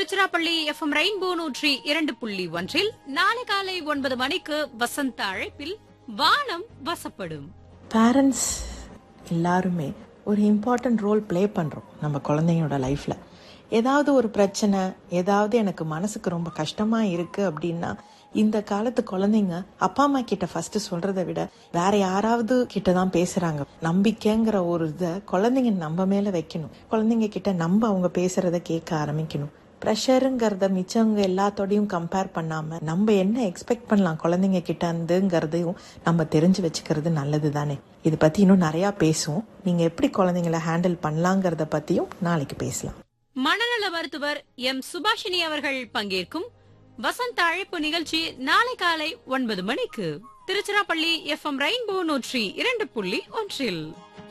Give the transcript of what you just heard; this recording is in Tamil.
திருச்சிராப்பள்ளி எஃப்எம் ரெயின்போ நூற்றி இரண்டு புள்ளி ஒன்றில் நாளை காலை ஒன்பது மணிக்கு வசந்த அழைப்பில் வானம் வசப்படும் பேரண்ட்ஸ் எல்லாருமே ஒரு இம்பார்ட்டன்ட் ரோல் ப்ளே பண்ணுறோம் நம்ம குழந்தைங்களோட லைஃப்பில் ஏதாவது ஒரு பிரச்சனை ஏதாவது எனக்கு மனசுக்கு ரொம்ப கஷ்டமாக இருக்குது அப்படின்னா இந்த காலத்து குழந்தைங்க அப்பா அம்மா கிட்ட ஃபர்ஸ்ட் சொல்றதை விட வேற யாராவது கிட்ட தான் பேசுறாங்க நம்பிக்கைங்கிற ஒரு இதை குழந்தைங்க நம்ம மேல வைக்கணும் குழந்தைங்க கிட்ட நம்ம அவங்க பேசுறத கேட்க ஆரம்பிக்கணும் ப்ரெஷருங்கிறத மிச்சவங்க எல்லாத்தோடையும் கம்பேர் பண்ணாம நம்ம என்ன எக்ஸ்பெக்ட் பண்ணலாம் குழந்தைங்க கிட்ட இருந்துங்கிறதையும் நம்ம தெரிஞ்சு வச்சுக்கிறது நல்லது தானே இது பத்தி இன்னும் நிறைய பேசுவோம் நீங்க எப்படி குழந்தைங்களை ஹேண்டில் பண்ணலாங்கிறத பத்தியும் நாளைக்கு பேசலாம் மனநல மருத்துவர் எம் சுபாஷினி அவர்கள் பங்கேற்கும் வசந்த அழைப்பு நிகழ்ச்சி நாளை காலை ஒன்பது மணிக்கு திருச்சிராப்பள்ளி எஃப்எம் ரெயின்போ நூற்றி இரண்டு புள்ளி ஒன்றில்